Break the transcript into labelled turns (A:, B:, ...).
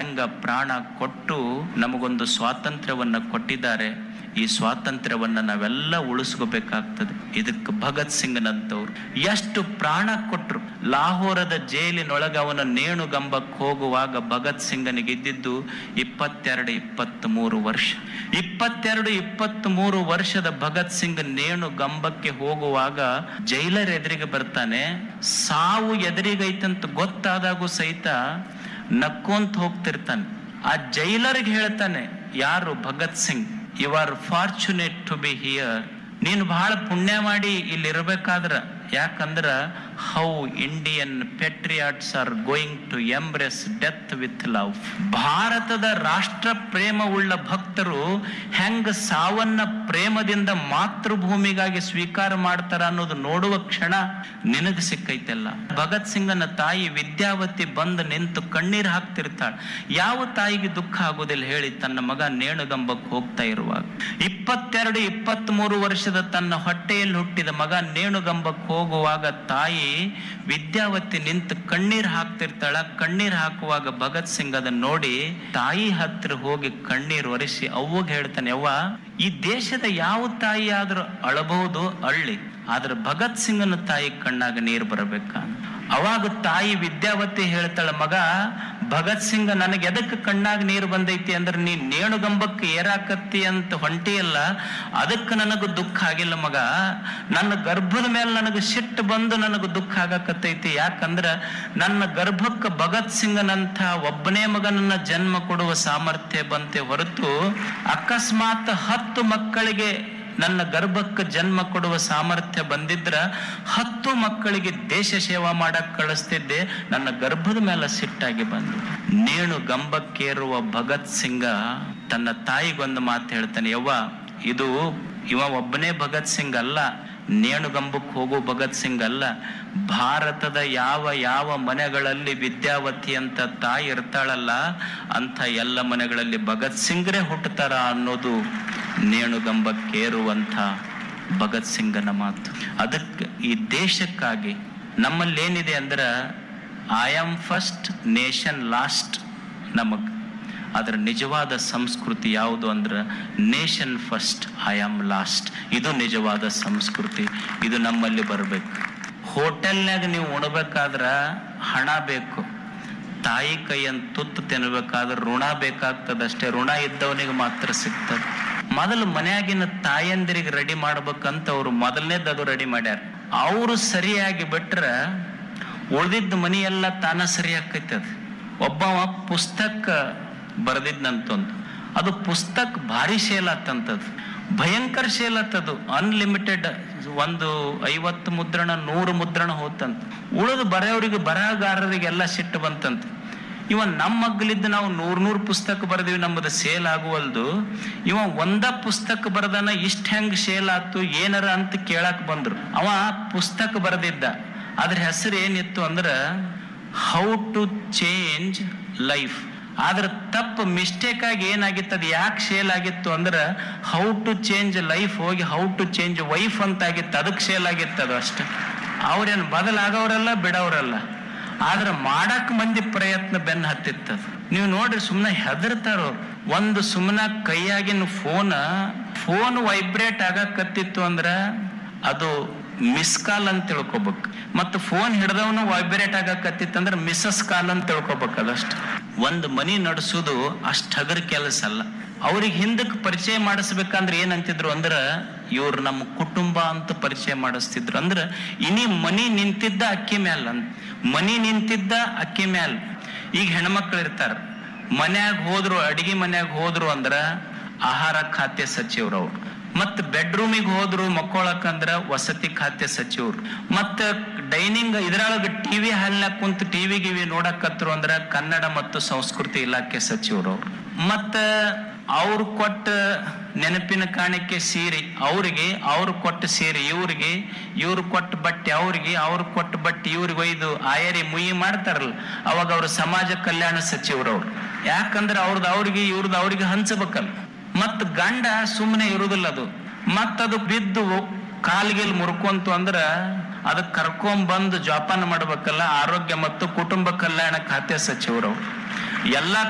A: ಹೆಂಗ ಪ್ರಾಣ ಕೊಟ್ಟು ನಮಗೊಂದು ಸ್ವಾತಂತ್ರ್ಯವನ್ನ ಕೊಟ್ಟಿದ್ದಾರೆ ಈ ಸ್ವಾತಂತ್ರ್ಯವನ್ನ ನಾವೆಲ್ಲ ಉಳಿಸ್ಕೋಬೇಕಾಗ್ತದೆ ಇದಕ್ಕೆ ಭಗತ್ ಸಿಂಗ್ನಂತವ್ರು ಎಷ್ಟು ಪ್ರಾಣ ಕೊಟ್ರು ಲಾಹೋರದ ಜೈಲಿನೊಳಗೆ ಅವನ ನೇಣುಗಂಬಕ್ಕೆ ಹೋಗುವಾಗ ಭಗತ್ ಸಿಂಗನಿಗೆ ಇದ್ದಿದ್ದು ಇಪ್ಪತ್ತೆರಡು ಇಪ್ಪತ್ತ್ ಮೂರು ವರ್ಷ ಇಪ್ಪತ್ತೆರಡು ಇಪ್ಪತ್ತ್ ಮೂರು ವರ್ಷದ ಭಗತ್ ಸಿಂಗ್ ನೇಣು ಗಂಬಕ್ಕೆ ಹೋಗುವಾಗ ಜೈಲರ್ ಎದುರಿಗೆ ಬರ್ತಾನೆ ಸಾವು ಎದುರಿಗೈತಂತ ಗೊತ್ತಾದಾಗೂ ಸಹಿತ ನಕ್ಕೊಂತ ಹೋಗ್ತಿರ್ತಾನೆ ಆ ಜೈಲರ್ಗೆ ಹೇಳ್ತಾನೆ ಯಾರು Bhagat Singh you are fortunate to be here ನೀನು ಬಹಳ ಪುಣ್ಯ ಮಾಡಿ ಇಲ್ಲಿ ಇರ್ಬೇಕಾದ್ರ ಯಾಕಂದ್ರ how Indian patriots are going to embrace death with love ಭಾರತದ ರಾಷ್ಟ್ರ ಪ್ರೇಮ ಉಳ್ಳ ಭಕ್ತರು ಹೆಂಗ ಸಾವನ್ನ ಪ್ರೇಮದಿಂದ ಮಾತೃಭೂಮಿಗಾಗಿ ಸ್ವೀಕಾರ ಮಾಡ್ತಾರ ಅನ್ನೋದು ನೋಡುವ ಕ್ಷಣ ನಿನಗೆ ಸಿಕ್ಕೈತೆಲ್ಲ ಭಗತ್ ಸಿಂಗನ ತಾಯಿ ವಿದ್ಯಾವತಿ ಬಂದು ನಿಂತು ಕಣ್ಣೀರ್ ಹಾಕ್ತಿರ್ತಾಳೆ ಯಾವ ತಾಯಿಗೆ ದುಃಖ ಆಗೋದಿಲ್ಲ ಹೇಳಿ ತನ್ನ ಮಗ ನೇಣುಗಂಬಕ್ಕೆ ಹೋಗ್ತಾ ಇರುವಾಗ ಇಪ್ಪತ್ತೆರಡು ಇಪ್ಪತ್ತ್ ಮೂರು ವರ್ಷದ ತನ್ನ ಹೊಟ್ಟೆಯಲ್ಲಿ ಹುಟ್ಟಿದ ಮಗ ನೇಣುಗಂಬಕ್ಕೆ ಹೋಗುವಾಗ ತಾಯಿ ವಿದ್ಯಾವತಿ ನಿಂತು ಕಣ್ಣೀರ್ ಹಾಕ್ತಿರ್ತಾಳ ಕಣ್ಣೀರ್ ಹಾಕುವಾಗ ಭಗತ್ ಸಿಂಗ್ ಅದನ್ನ ನೋಡಿ ತಾಯಿ ಹತ್ರ ಹೋಗಿ ಕಣ್ಣೀರ್ ಒರೆಸಿ ಅವ್ವಗ್ ಹೇಳ್ತಾನೆ ಅವ್ವ ಈ ದೇಶದ ಯಾವ ತಾಯಿ ಆದ್ರೂ ಅಳಬಹುದು ಅಳ್ಳಿ ಆದ್ರೆ ಭಗತ್ ಸಿಂಗನ ತಾಯಿ ಕಣ್ಣಾಗ ನೀರು ಬರಬೇಕ ಅವಾಗ ತಾಯಿ ವಿದ್ಯಾವತಿ ಹೇಳ್ತಾಳ ಮಗ ಭಗತ್ ಸಿಂಗ್ ನನಗೆ ಎದಕ್ಕೆ ಕಣ್ಣಾಗ ನೀರು ಬಂದೈತಿ ಅಂದ್ರೆ ನೀ ನೇಣುಗಂಬಕ್ಕೆ ಏರಾಕತ್ತಿ ಅಂತ ಹೊಂಟಿಯಲ್ಲ ಅದಕ್ಕೆ ನನಗೆ ದುಃಖ ಆಗಿಲ್ಲ ಮಗ ನನ್ನ ಗರ್ಭದ ಮೇಲೆ ನನಗೆ ಸಿಟ್ಟು ಬಂದು ನನಗೆ ದುಃಖ ಆಗಕತ್ತೈತಿ ಯಾಕಂದ್ರ ನನ್ನ ಗರ್ಭಕ್ಕೆ ಭಗತ್ ಸಿಂಗನಂತ ಒಬ್ಬನೇ ಮಗನನ್ನ ಜನ್ಮ ಕೊಡುವ ಸಾಮರ್ಥ್ಯ ಬಂತೆ ಹೊರತು ಅಕಸ್ಮಾತ್ ಹತ್ತು ಮಕ್ಕಳಿಗೆ ನನ್ನ ಗರ್ಭಕ್ಕೆ ಜನ್ಮ ಕೊಡುವ ಸಾಮರ್ಥ್ಯ ಬಂದಿದ್ರ ಹತ್ತು ಮಕ್ಕಳಿಗೆ ದೇಶ ಸೇವಾ ಮಾಡಕ್ ಕಳಿಸ್ತಿದ್ದೆ ನನ್ನ ಗರ್ಭದ ಮೇಲೆ ಸಿಟ್ಟಾಗಿ ಬಂದು ನೇಣು ಗಂಬಕ್ಕೇರುವ ಭಗತ್ ಸಿಂಗ ತನ್ನ ತಾಯಿಗೊಂದು ಮಾತು ಹೇಳ್ತಾನೆ ಯವ್ವ ಇದು ಇವ ಒಬ್ಬನೇ ಭಗತ್ ಸಿಂಗ್ ಅಲ್ಲ ನೇಣುಗಂಬಕ್ಕೆ ಹೋಗೋ ಭಗತ್ ಸಿಂಗ್ ಅಲ್ಲ ಭಾರತದ ಯಾವ ಯಾವ ಮನೆಗಳಲ್ಲಿ ವಿದ್ಯಾವತಿ ಅಂತ ತಾಯಿ ಇರ್ತಾಳಲ್ಲ ಅಂತ ಎಲ್ಲ ಮನೆಗಳಲ್ಲಿ ಭಗತ್ ಸಿಂಗ್ರೇ ಹುಟ್ಟುತ್ತಾರ ಅನ್ನೋದು ನೇಣುಗಂಬಕ್ಕೇರುವಂಥ ಭಗತ್ ಸಿಂಗನ ಮಾತು ಅದಕ್ಕೆ ಈ ದೇಶಕ್ಕಾಗಿ ನಮ್ಮಲ್ಲಿ ಏನಿದೆ ಅಂದ್ರೆ I am first nation last ನಮಗ್ ಅದರ ನಿಜವಾದ ಸಂಸ್ಕೃತಿ ಯಾವುದು ಅಂದ್ರೆ nation first I am last ಇದು ನಿಜವಾದ ಸಂಸ್ಕೃತಿ ಇದು ನಮ್ಮಲ್ಲಿ ಬರಬೇಕು ಹೋಟೆಲ್ನಾಗ ನೀವು ಉಣ್ಬೇಕಾದ್ರ ಹಣ ಬೇಕು ತಾಯಿ ಕೈಯನ್ನು ತುತ್ತು ತಿನ್ಬೇಕಾದ್ರೆ ಋಣ ಬೇಕಾಗ್ತದಷ್ಟೇ ಋಣ ಇದ್ದವನಿಗೆ ಮಾತ್ರ ಸಿಗ್ತದೆ ಮೊದಲು ಮನ್ಯಾಗಿನ ತಾಯಂದಿರಿಗೆ ರೆಡಿ ಮಾಡ್ಬೇಕಂತ ಅವ್ರು ಮೊದಲನೇದು ಅದು ರೆಡಿ ಮಾಡ್ಯಾರ ಅವರು ಸರಿಯಾಗಿ ಬಿಟ್ರ ಉಳ್ದಿದ್ದ ಮನಿ ಎಲ್ಲ ತಾನ ಸರಿ ಆಕೈತೆ ಅದು ಒಬ್ಬವ ಪುಸ್ತಕ ಬರೆದಿದ್ನಂತೊಂದು ಅದು ಪುಸ್ತಕ ಭಾರಿ ಸೇಲ್ ಆತಂತದ್ದು ಭಯಂಕರ ಸೇಲ್ ಆತದು ಅನ್ಲಿಮಿಟೆಡ್ ಒಂದು ಐವತ್ತು ಮುದ್ರಣ ನೂರು ಮುದ್ರಣ ಹೋತಂತ ಉಳಿದು ಬರೆಯೋರಿಗೆ ಬರಹಗಾರರಿಗೆಲ್ಲ ಸಿಟ್ಟು ಬಂತಂತ ಇವ ನಮ್ಮ ಮಗ್ಲಿದ್ದು ನಾವು ನೂರ್ ನೂರ್ ಪುಸ್ತಕ ಬರೆದಿವಿ ನಮ್ಮದು ಸೇಲ್ ಆಗುವಲ್ದು ಇವ ಒಂದ ಪುಸ್ತಕ ಬರೆದನ ಇಷ್ಟ ಹೆಂಗ್ ಸೇಲ್ ಆತು ಏನಾರ ಅಂತ ಕೇಳಕ್ ಬಂದ್ರು ಅವ ಪುಸ್ತಕ ಬರೆದಿದ್ದ ಅದ್ರ ಹೆಸರು ಏನಿತ್ತು ಅಂದ್ರ ಹೌ ಟು ಚೇಂಜ್ ಲೈಫ್ ಆದ್ರ ತಪ್ಪು ಮಿಸ್ಟೇಕ್ ಆಗಿ ಏನಾಗಿತ್ತು ಅದು ಯಾಕೆ ಸೇಲ್ ಆಗಿತ್ತು ಅಂದ್ರ ಹೌ ಟು ಚೇಂಜ್ ಲೈಫ್ ಹೋಗಿ ಹೌ ಟು ಚೇಂಜ್ ವೈಫ್ ಅಂತ ಆಗಿತ್ತು ಅದಕ್ಕೆ ಸೇಲ್ ಆಗಿತ್ತು ಅದು ಅಷ್ಟೇ ಅವ್ರೇನು ಬದಲಾಗವ್ರಲ್ಲ ಬಿಡವ್ರಲ್ಲ ಆದ್ರೆ ಮಾಡಕ್ ಮಂದಿ ಪ್ರಯತ್ನ ಬೆನ್ನ ಹತ್ತಿತ್ತದು ನೀವು ನೋಡ್ರಿ ಸುಮ್ಮನೆ ಹೆದರ್ತಾರೋ ಒಂದು ಸುಮ್ಮನೆ ಕೈಯಾಗಿನ ಫೋನ್ ಫೋನ್ ವೈಬ್ರೇಟ್ ಆಗಕತ್ತಿತ್ತು ಅಂದ್ರ ಅದು ಮಿಸ್ ಕಾಲ್ ಅಂತ ತಿಳ್ಕೊಬೇಕು ಮತ್ತು ಫೋನ್ ಹಿಡ್ದವನು ವೈಬ್ರೇಟ್ ಆಗಕತ್ತಿತ್ತಂದ್ರ ಮಿಸಸ್ ಕಾಲ್ ಅಂತ ತಿಳ್ಕೊಬೇಕು ಅದಷ್ಟು ಒಂದು ಮನಿ ನಡೆಸೋದು ಅಷ್ಟು ಹಗರ ಕೆಲಸ ಅಲ್ಲ ಅವ್ರಿಗೆ ಹಿಂದಕ್ಕೆ ಪರಿಚಯ ಮಾಡಿಸ್ಬೇಕಂದ್ರೆ ಏನಂತಿದ್ರು ಅಂದ್ರ ಇವ್ರು ನಮ್ಮ ಕುಟುಂಬ ಅಂತ ಪರಿಚಯ ಮಾಡಿಸ್ತಿದ್ರು ಅಂದ್ರ ಇನಿ ಮನಿ ನಿಂತಿದ್ದ ಅಕ್ಕಿ ಮ್ಯಾಲ ಅಂತ ಮನಿ ನಿಂತಿದ್ದ ಅಕ್ಕಿ ಮ್ಯಾಲ ಈಗ ಹೆಣ್ಮಕ್ಳು ಇರ್ತಾರ ಮನ್ಯಾಗ ಹೋದ್ರು ಅಡಿಗೆ ಮನ್ಯಾಗ ಹೋದ್ರು ಅಂದ್ರ ಆಹಾರ ಖಾತೆ ಸಚಿವರವ್ರು ಮತ್ ಬೆಡ್ರೂಮಿಗೆ ಹೋದ್ರು ಮಕ್ಕೊಳಕಂದ್ರ ವಸತಿ ಖಾತೆ ಸಚಿವರು ಮತ್ತ ಡೈನಿಂಗ್ ಇದ್ರೊಳಗ ಟಿವಿ ಹಾಲ್ನಾಗ ಕುಂತ ಟಿವಿ ಗಿವಿ ನೋಡಕತ್ರು ಅಂದ್ರ ಕನ್ನಡ ಮತ್ತು ಸಂಸ್ಕೃತಿ ಇಲಾಖೆ ಸಚಿವರು ಮತ್ತ ಅವ್ರು ಕೊಟ್ಟ ನೆನಪಿನ ಕಾಣಿಕೆ ಸೀರೆ ಅವ್ರಿಗೆ ಅವ್ರು ಕೊಟ್ಟ ಸೀರೆ ಇವ್ರಿಗೆ ಇವ್ರು ಕೊಟ್ಟ ಬಟ್ಟೆ ಅವ್ರಿಗೆ ಅವ್ರು ಕೊಟ್ಟ ಬಟ್ಟೆ ಇವ್ರಿಗೆ ಒಯ್ದು ಆಯರಿ ಮುಯಿ ಮಾಡ್ತಾರಲ್ಲ ಅವಾಗ ಅವ್ರು ಸಮಾಜ ಕಲ್ಯಾಣ ಸಚಿವರವ್ರು ಯಾಕಂದ್ರೆ ಅವ್ರದ್ದು ಅವ್ರಿಗೆ ಇವ್ರದ್ದು ಅವ್ರಿಗೆ ಹಂಚಬೇಕಲ್ಲ ಮತ್ ಗಂಡ ಸುಮ್ಮನೆ ಇರುದಿಲ್ಲ ಅದು ಮತ್ತದು ಬಿದ್ದು ಕಾಲ್ಗಿಲ್ ಮುರ್ಕೊಂತು ಅಂದ್ರ ಅದಕ್ಕೆ ಕರ್ಕೊಂಡ್ ಬಂದು ಜೋಪಾನ ಮಾಡ್ಬೇಕಲ್ಲ ಆರೋಗ್ಯ ಮತ್ತು ಕುಟುಂಬ ಕಲ್ಯಾಣ ಖಾತೆ ಸಚಿವರು ಎಲ್ಲಾ